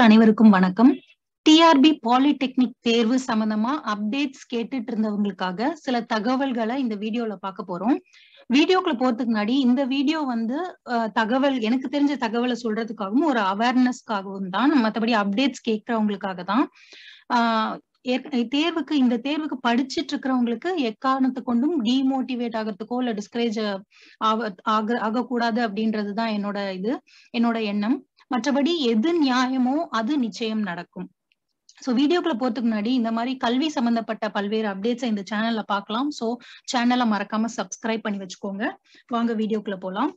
அனைவருக்கும் வணக்கம் TRB polytechnic தேர்வு சம்பந்தமா அப்டேட்ஸ் கேட்டுட்டு இருந்தவங்களுக்காக சில தகவல்களை இந்த வீடியோல பார்க்க போறோம் வீடியோக்குள்ள போறதுக்கு முன்னாடி இந்த வீடியோ வந்து அஹ், தகவல் எனக்கு தெரிஞ்ச தகவலை சொல்றதுக்காகவும் ஒரு அவேர்னஸ்க்காகவும் தான் மற்றபடி அப்டேட்ஸ் கேட்கறவங்களுக்காக தான் ஆஹ் ஏற்க- தேர்வுக்கு இந்த தேர்வுக்கு படிச்சிட்டு இருக்கிறவங்களுக்கு எக்காரணத்தை கொண்டும் டிமோட்டிவேட் ஆகிறதுக்கோ இல்ல டிஸ்கரேஜ் ஆக ஆக- ஆகக்கூடாது அப்படின்றதுதான் என்னோட இது என்னோட எண்ணம் மற்றபடி எது நியாயமோ அது நிச்சயம் நடக்கும் சோ வீடியோக்குள்ள போறதுக்கு முன்னாடி இந்த மாதிரி கல்வி சம்பந்தப்பட்ட பல்வேறு அப்டேட்ஸ் இந்த சேனல்ல பார்க்கலாம் சோ சேனலை மறக்காம சப்ஸ்கிரைப் பண்ணி வச்சுக்கோங்க வாங்க வீடியோக்குள்ள போலாம்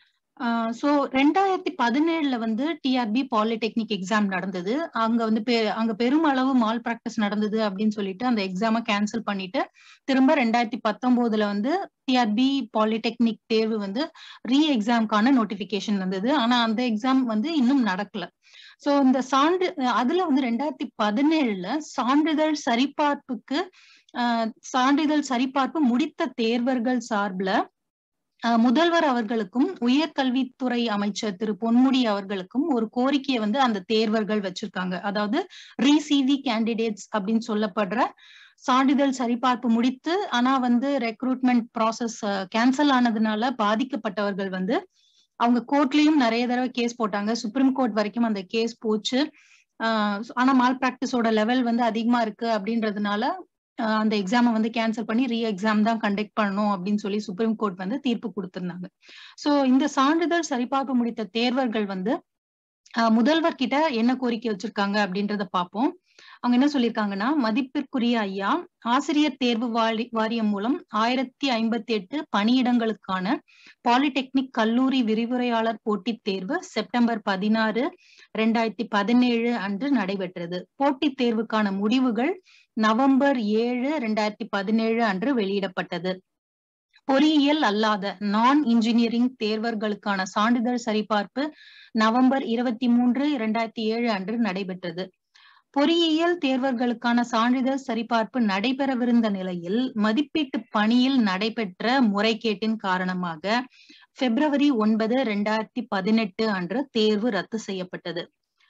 சோ ரெண்டாயிரத்தி பதினேழுல வந்து டிஆர்பி பாலிடெக்னிக் எக்ஸாம் நடந்தது அங்க வந்து பெ- அங்க பெருமளவு மால் பிராக்டிஸ் நடந்தது அப்படின்னு சொல்லிட்டு அந்த எக்ஸாமை கேன்சல் பண்ணிட்டு திரும்ப ரெண்டாயிரத்தி பத்தொன்பதுல வந்து டிஆர்பி பாலிடெக்னிக் தேர்வு வந்து ரீ எக்ஸாம்க்கான நோட்டிபிகேஷன் வந்தது ஆனா அந்த எக்ஸாம் வந்து இன்னும் நடக்கல சோ இந்த சான்று அதுல வந்து ரெண்டாயிரத்தி பதினேழுல சான்றிதழ் சரிபார்ப்புக்கு ஆஹ் சான்றிதழ் சரிபார்ப்பு முடித்த தேர்வர்கள் சார்பில் ஆஹ் முதல்வர் அவர்களுக்கும் உயர்கல்வித்துறை அமைச்சர் திரு பொன்முடி அவர்களுக்கும் ஒரு கோரிக்கையை வந்து அந்த தேர்வர்கள் வச்சிருக்காங்க அதாவது ரீசிவி கேண்டிடேட்ஸ் அப்படின்னு சொல்லப்படுற சான்றிதழ் சரிபார்ப்பு முடித்து ஆனா வந்து ரெக்ரூட்மெண்ட் ப்ராசஸ் கேன்சல் ஆனதுனால பாதிக்கப்பட்டவர்கள் வந்து அவங்க கோர்ட்லயும் நிறைய தடவை கேஸ் போட்டாங்க சுப்ரீம் கோர்ட் வரைக்கும் அந்த கேஸ் போச்சு ஆஹ் ஆனா மால் பிராக்டிஸோட லெவல் வந்து அதிகமா இருக்கு அப்படின்றதுனால ஆஹ் அந்த எக்ஸாமை வந்து கேன்சல் பண்ணி ரீ எக்ஸாம் தான் கண்டக்ட் பண்ணணும் அப்படின்னு சொல்லி சுப்ரீம் கோர்ட் வந்து தீர்ப்பு கொடுத்திருந்தாங்க சோ இந்த சான்றிதழ் சரிபார்ப்பு முடித்த தேர்வர்கள் வந்து ஆஹ் முதல்வர் கிட்ட என்ன கோரிக்கை வச்சிருக்காங்க அப்படின்றத பார்ப்போம் அவங்க என்ன சொல்லியிருக்காங்கன்னா மதிப்பிற்குரிய ஐயா ஆசிரியர் தேர்வு வாரி வாரியம் மூலம் ஆயிரத்தி ஐம்பத்தி எட்டு பணியிடங்களுக்கான பாலிடெக்னிக் கல்லூரி விரிவுரையாளர் போட்டித் தேர்வு செப்டம்பர் பதினாறு ரெண்டாயிரத்தி பதினேழு அன்று நடைபெற்றது போட்டித் தேர்வுக்கான முடிவுகள் நவம்பர் ஏழு ரெண்டாயிரத்தி பதினேழு அன்று வெளியிடப்பட்டது பொறியியல் அல்லாத நான் இன்ஜினியரிங் தேர்வர்களுக்கான சான்றிதழ் சரிபார்ப்பு நவம்பர் இருபத்தி மூன்று இரண்டாயிரத்தி ஏழு அன்று நடைபெற்றது பொறியியல் தேர்வர்களுக்கான சான்றிதழ் சரிபார்ப்பு நடைபெறவிருந்த நிலையில் மதிப்பீட்டு பணியில் நடைபெற்ற முறைகேட்டின் காரணமாக பிப்ரவரி ஒன்பது ரெண்டாயிரத்தி பதினெட்டு அன்று தேர்வு ரத்து செய்யப்பட்டது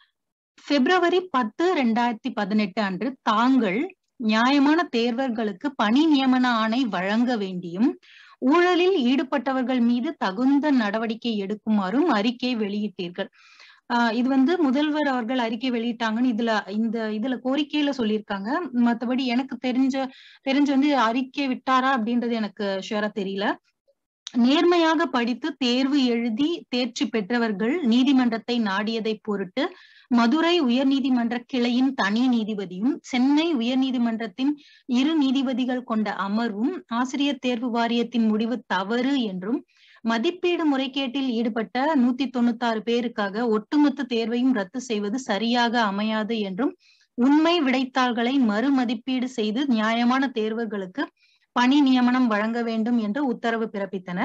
பிப்ரவரி பத்து ரெண்டாயிரத்தி பதினெட்டு அன்று தாங்கள் நியாயமான தேர்வர்களுக்கு பணி நியமன ஆணை வழங்க வேண்டியும் ஊழலில் ஈடுபட்டவர்கள் மீது தகுந்த நடவடிக்கை எடுக்குமாறும் அறிக்கை வெளியிட்டீர்கள் ஆஹ் இது வந்து முதல்வர் அவர்கள் அறிக்கை வெளியிட்டாங்கன்னு இதுல இந்த இதுல கோரிக்கையில சொல்லியிருக்காங்க மத்தபடி எனக்கு தெரிஞ்ச தெரிஞ்ச வந்து அறிக்கை விட்டாரா அப்படின்றது எனக்கு ஷுவரா தெரியல நேர்மையாக படித்து தேர்வு எழுதி தேர்ச்சி பெற்றவர்கள் நீதிமன்றத்தை நாடியதை பொருட்டு மதுரை உயர்நீதிமன்ற கிளையின் தனி நீதிபதியும் சென்னை உயர்நீதிமன்றத்தின் இரு நீதிபதிகள் கொண்ட அமர்வும் ஆசிரியர் தேர்வு வாரியத்தின் முடிவு தவறு என்றும் மதிப்பீடு முறைகேட்டில் ஈடுபட்ட நூத்தி தொண்ணூத்தாறு பேருக்காக ஒட்டுமொத்த தேர்வையும் ரத்து செய்வது சரியாக அமையாது என்றும் உண்மை விடைத்தாள்களை மறுமதிப்பீடு செய்து நியாயமான தேர்வர்களுக்கு பணி நியமனம் வழங்க வேண்டும் என்று உத்தரவு பிறப்பித்தனர்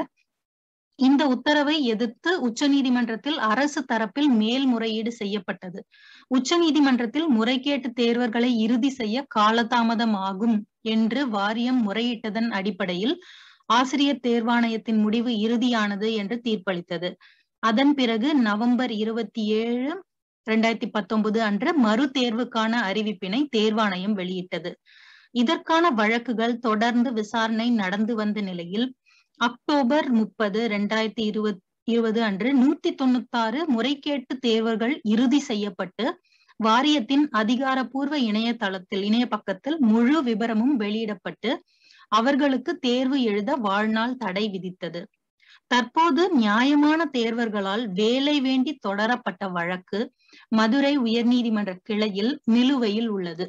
இந்த உத்தரவை எதிர்த்து உச்சநீதிமன்றத்தில் அரசு தரப்பில் மேல்முறையீடு செய்யப்பட்டது உச்சநீதிமன்றத்தில் முறைகேட்டு தேர்வர்களை இறுதி செய்ய காலதாமதம் ஆகும் என்று வாரியம் முறையிட்டதன் அடிப்படையில் ஆசிரியர் தேர்வாணையத்தின் முடிவு இறுதியானது என்று தீர்ப்பளித்தது அதன் பிறகு நவம்பர் இருபத்தி ஏழு ரெண்டாயிரத்தி பத்தொன்பது அன்று மறு தேர்வுக்கான அறிவிப்பினை தேர்வாணையம் வெளியிட்டது இதற்கான வழக்குகள் தொடர்ந்து விசாரணை நடந்து வந்த நிலையில் அக்டோபர் முப்பது ரெண்டாயிரத்தி இருபத் இருபது அன்று நூத்தி தொண்ணூத்தாறு முறைகேட்டு தேர்வுகள் இறுதி செய்யப்பட்டு வாரியத்தின் அதிகாரப்பூர்வ இணையதளத்தில் இணைய பக்கத்தில் முழு விபரமும் வெளியிடப்பட்டு அவர்களுக்கு தேர்வு எழுத வாழ்நாள் தடை விதித்தது தற்போது நியாயமான தேர்வர்களால் வேலை வேண்டி தொடரப்பட்ட வழக்கு மதுரை உயர்நீதிமன்ற கிளையில் நிலுவையில் உள்ளது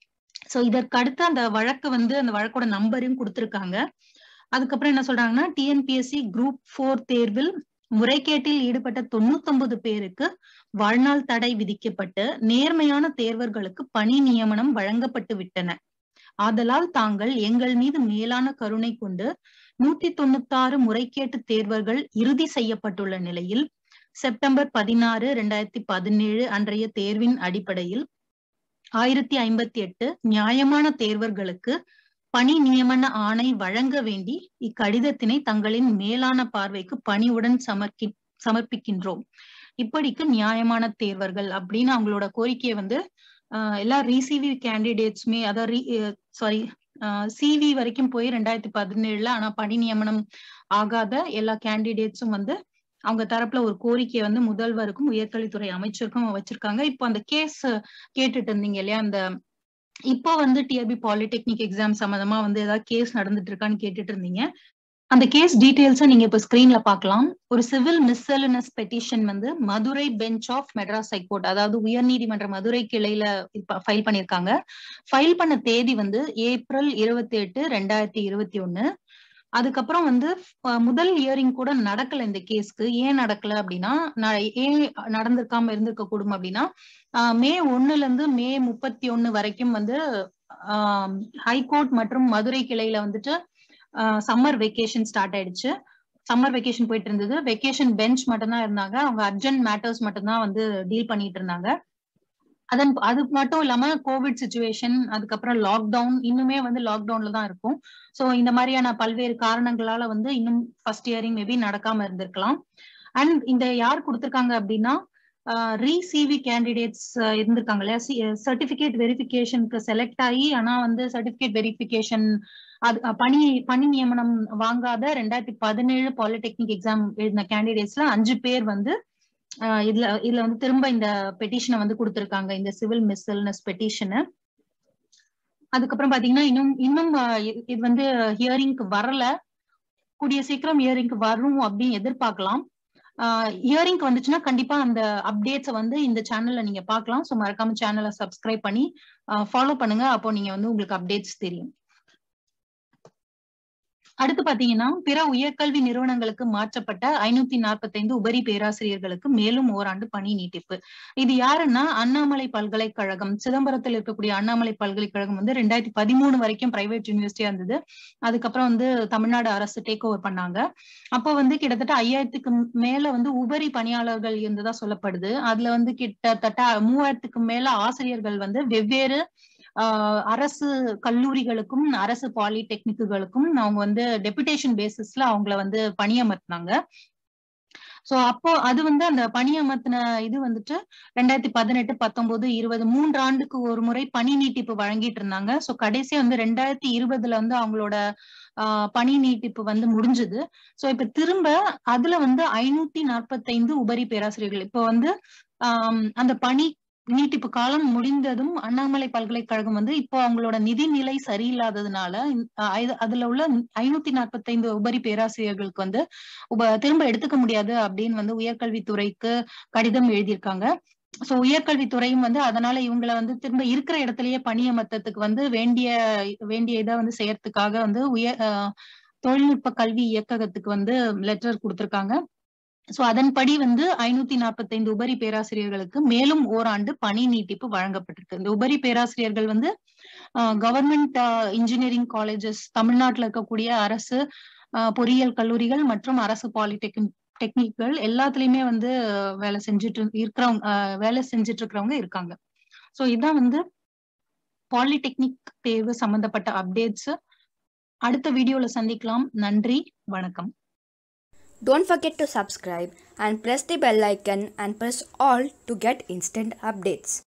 சோ இதற்கடுத்து அந்த வழக்கு வந்து அந்த வழக்கோட நம்பரையும் கொடுத்திருக்காங்க அதுக்கப்புறம் என்ன சொல்றாங்கன்னா டிஎன்பிஎஸ்சி குரூப் போர் தேர்வில் முறைகேட்டில் ஈடுபட்ட தொண்ணூத்தொன்பது பேருக்கு வாழ்நாள் தடை விதிக்கப்பட்டு நேர்மையான தேர்வர்களுக்கு பணி நியமனம் வழங்கப்பட்டு விட்டன ஆதலால் தாங்கள் எங்கள் மீது மேலான கருணை கொண்டு நூத்தி தொண்ணூத்தாறு முறைகேட்டு தேர்வர்கள் இறுதி செய்யப்பட்டுள்ள நிலையில் செப்டம்பர் பதினாறு ரெண்டாயிரத்தி பதினேழு அன்றைய தேர்வின் அடிப்படையில் ஆயிரத்தி ஐம்பத்தி எட்டு நியாயமான தேர்வர்களுக்கு பணி நியமன ஆணை வழங்க வேண்டி இக்கடிதத்தினை தங்களின் மேலான பார்வைக்கு பணிவுடன் சமர்ப்பி சமர்ப்பிக்கின்றோம் இப்படிக்கு நியாயமான தேர்வர்கள் அப்படின்னு அவங்களோட கோரிக்கையை வந்து ஆஹ் எல்லா ரீசிவி கேண்டிடேட்ஸுமே அதாவது சாரி சிவி வரைக்கும் போய் ரெண்டாயிரத்தி பதினேழுல ஆனா பணி நியமனம் ஆகாத எல்லா கேண்டிடேட்ஸும் வந்து அவங்க தரப்புல ஒரு கோரிக்கையை வந்து முதல்வருக்கும் உயர்கல்வித்துறை அமைச்சருக்கும் வச்சிருக்காங்க இப்போ அந்த கேஸ் கேட்டுட்டு இருந்தீங்க இல்லையா அந்த இப்போ வந்து டிஆர்பி பாலிடெக்னிக் எக்ஸாம் சம்பந்தமா வந்து ஏதாவது கேஸ் நடந்துட்டு இருக்கான்னு கேட்டுட்டு இருந்தீங்க அந்த கேஸ் டீடைல்ஸை நீங்க இப்ப ஸ்கிரீன்ல பார்க்கலாம் ஒரு சிவில் மிஸ்செலினஸ் பெட்டிஷன் வந்து Madurai bench of Madras high court அதாவது உயர்நீதிமன்ற மதுரை கிளையில ஃபைல் பண்ணிருக்காங்க ஃபைல் பண்ண தேதி வந்து ஏப்ரல் இருபத்தி எட்டு ரெண்டாயிரத்தி இருபத்தி ஒன்னு அதுக்கப்புறம் வந்து முதல் இயரிங் கூட நடக்கல இந்த கேஸ்க்கு ஏன் நடக்கல அப்படின்னா ஏன் நடந்திருக்காம இருந்திருக்க கூடும் அப்படின்னா மே ஒண்ணுல இருந்து மே முப்பத்தி ஒண்ணு வரைக்கும் வந்து ஹைகோர்ட் மற்றும் மதுரை கிளையில வந்துட்டு சம்மர் வெக்கேஷன் ஸ்டார்ட் ஆயிடுச்சு சம்மர் வெக்கேஷன் போயிட்டு இருந்தது வெக்கேஷன் பெஞ்ச் மட்டும்தான் இருந்தாங்க அவங்க அர்ஜென்ட் மேட்டர்ஸ் மட்டும்தான் வந்து டீல் பண்ணிட்டு இருந்தாங்க அதன் அது மட்டும் இல்லாம கோவிட் சுச்சுவேஷன் அதுக்கப்புறம் லாக்டவுன் இன்னுமே வந்து லாக்டவுன்ல தான் இருக்கும் ஸோ இந்த மாதிரியான பல்வேறு காரணங்களால வந்து இன்னும் ஃபர்ஸ்ட் இயரிங் மேபி நடக்காம இருந்திருக்கலாம் அண்ட் இந்த யார் கொடுத்திருக்காங்க அப்படின்னா ரீசிவி கேண்டிடேட்ஸ் இருந்திருக்காங்க இல்லையா சர்டிபிகேட் வெரிஃபிகேஷனுக்கு செலக்ட் ஆகி ஆனா வந்து சர்டிபிகேட் வெரிஃபிகேஷன் அது பணி பணி நியமனம் வாங்காத ரெண்டாயிரத்தி பதினேழு பாலிடெக்னிக் எக்ஸாம் எழுதின கேண்டிடேட்ஸ்ல அஞ்சு பேர் வந்து இதுல இதுல வந்து திரும்ப இந்த பெட்டிஷனை வந்து கொடுத்திருக்காங்க இந்த சிவில் மிஸ்எல்னஸ் பெட்டிஷனு அதுக்கப்புறம் பாத்தீங்கன்னா இன்னும் இன்னும் இது வந்து ஹியரிங்க்கு வரல கூடிய சீக்கிரம் ஹியரிங்க்கு வரும் அப்படின்னு எதிர்பார்க்கலாம் ஹியரிங்க்கு வந்துச்சுன்னா கண்டிப்பா அந்த அப்டேட்ஸை வந்து இந்த சேனல்ல நீங்க பார்க்கலாம் ஸோ மறக்காம சேனலை சப்ஸ்கிரைப் பண்ணி ஃபாலோ பண்ணுங்க அப்போ நீங்க வந்து உங்களுக்கு அப்டேட்ஸ் தெரியும் அடுத்து பாத்தீங்கன்னா பிற உயர்கல்வி நிறுவனங்களுக்கு மாற்றப்பட்ட ஐநூத்தி நாற்பத்தி ஐந்து உபரி பேராசிரியர்களுக்கு மேலும் ஓராண்டு பணி நீட்டிப்பு இது யாருன்னா அண்ணாமலை பல்கலைக்கழகம் சிதம்பரத்தில் இருக்கக்கூடிய அண்ணாமலை பல்கலைக்கழகம் வந்து ரெண்டாயிரத்தி பதிமூணு வரைக்கும் பிரைவேட் யூனிவர்சிட்டியா இருந்தது அதுக்கப்புறம் வந்து தமிழ்நாடு அரசு டேக் ஓவர் பண்ணாங்க அப்போ வந்து கிட்டத்தட்ட ஐயாயிரத்துக்கு மேல வந்து உபரி பணியாளர்கள் இருந்ததா சொல்லப்படுது அதுல வந்து கிட்டத்தட்ட மூவாயிரத்துக்கு மேல ஆசிரியர்கள் வந்து வெவ்வேறு அரசு கல்லூரிகளுக்கும் அரசு பாலிடெக்னிக்குகளுக்கும் அவங்க வந்து டெபுடேஷன் பேசிஸ்ல அவங்கள வந்து பணியமர்த்தினாங்க சோ அப்போ அது வந்து அந்த பணியமர்த்தின இது வந்துட்டு ரெண்டாயிரத்தி பதினெட்டு பத்தொன்பது இருபது மூன்று ஆண்டுக்கு ஒரு முறை பணி நீட்டிப்பு வழங்கிட்டு இருந்தாங்க சோ கடைசியா வந்து ரெண்டாயிரத்தி இருபதுல வந்து அவங்களோட ஆஹ் பணி நீட்டிப்பு வந்து முடிஞ்சது சோ இப்ப திரும்ப அதுல வந்து ஐநூத்தி நாற்பத்தைந்து உபரி பேராசிரியர்கள் இப்ப வந்து ஆஹ் அந்த பணி நீட்டிப்பு காலம் முடிந்ததும் அண்ணாமலை பல்கலைக்கழகம் வந்து இப்போ அவங்களோட நிதிநிலை சரியில்லாததுனால அதுல உள்ள ஐநூத்தி நாற்பத்தி ஐந்து உபரி பேராசிரியர்களுக்கு வந்து உப திரும்ப எடுத்துக்க முடியாது அப்படின்னு வந்து உயர்கல்வித்துறைக்கு கடிதம் எழுதியிருக்காங்க சோ உயர்கல்வித்துறையும் வந்து அதனால இவங்களை வந்து திரும்ப இருக்கிற இடத்துலயே பணியமர்த்தத்துக்கு வந்து வேண்டிய வேண்டிய இதை வந்து செய்யறதுக்காக வந்து உயர் தொழில்நுட்ப கல்வி இயக்ககத்துக்கு வந்து லெட்டர் கொடுத்திருக்காங்க சோ அதன்படி வந்து ஐநூத்தி நாற்பத்தி ஐந்து உபரி பேராசிரியர்களுக்கு மேலும் ஓராண்டு பணி நீட்டிப்பு வழங்கப்பட்டிருக்கு இந்த உபரி பேராசிரியர்கள் வந்து கவர்மெண்ட் இன்ஜினியரிங் காலேஜஸ் தமிழ்நாட்டில் இருக்கக்கூடிய அரசு பொறியியல் கல்லூரிகள் மற்றும் அரசு பாலிடெக்னிக் டெக்னிக்கள் எல்லாத்துலயுமே வந்து வேலை செஞ்சுட்டு இருக்கிறவங்க வேலை செஞ்சுட்டு இருக்கிறவங்க இருக்காங்க சோ இதான் வந்து பாலிடெக்னிக் தேர்வு சம்பந்தப்பட்ட அப்டேட்ஸ் அடுத்த வீடியோல சந்திக்கலாம் நன்றி வணக்கம் Don't forget to subscribe and press the bell icon and press all to get instant updates.